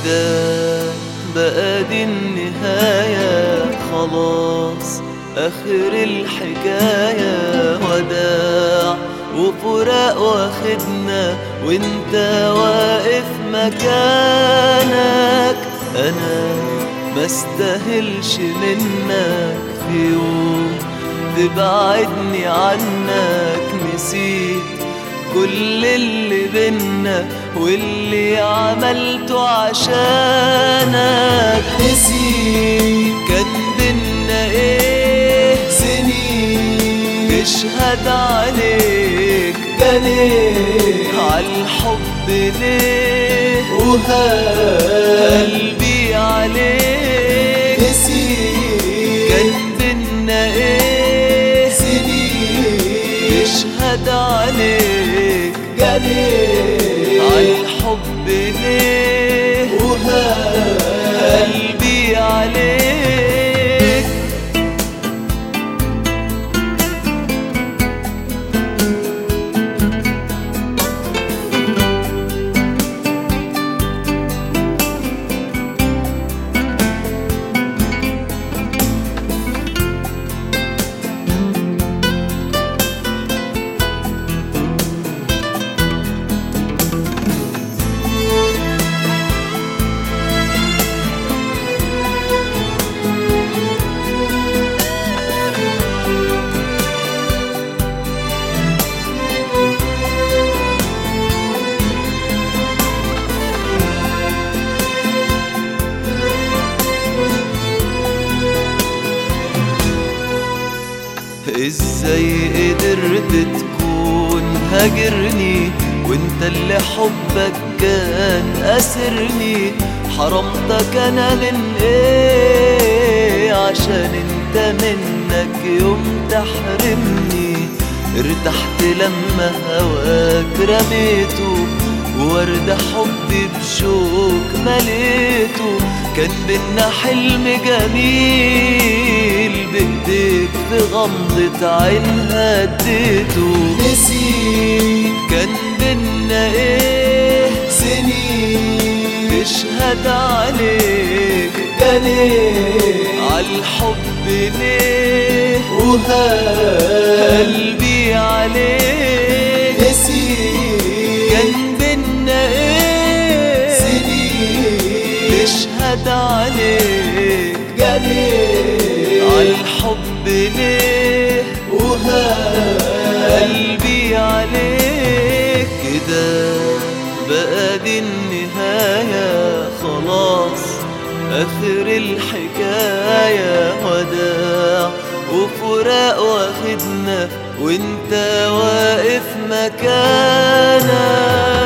كده بقى دي النهاية خلاص آخر الحكاية وداع وفراق واخدنا وانت واقف مكانك انا ما استاهلش منك في يوم تبعدني عنك نسيت كل اللي بينا واللي عملته عشانك نسيت كان بينا ايه سنين تشهد عليك جنيه عالحب ليه وقلبي عليك نسيت كان بينا ايه سنين تشهد عليك جنيه عالحب ليه وقلبي عليك ازاي قدرت تكون هاجرني وانت اللي حبك كان اسرني حرمتك انا من ايه عشان انت منك يوم تحرمني ارتحت لما هواك رميته وورد حبي بشوك مليته كان بينا حلم جميل بايديك في غمضة عين هديته نسيت كان بينا ايه سنين تشهد عليك جنيه عالحب ليه وقلبي عليك نسيت كان بينا ايه سنين تشهد عليك جنيه عالحب ليه وقلبي عليك كده بقى دي النهاية خلاص آخر الحكاية وداع وفراق واخدنا وانت واقف مكانك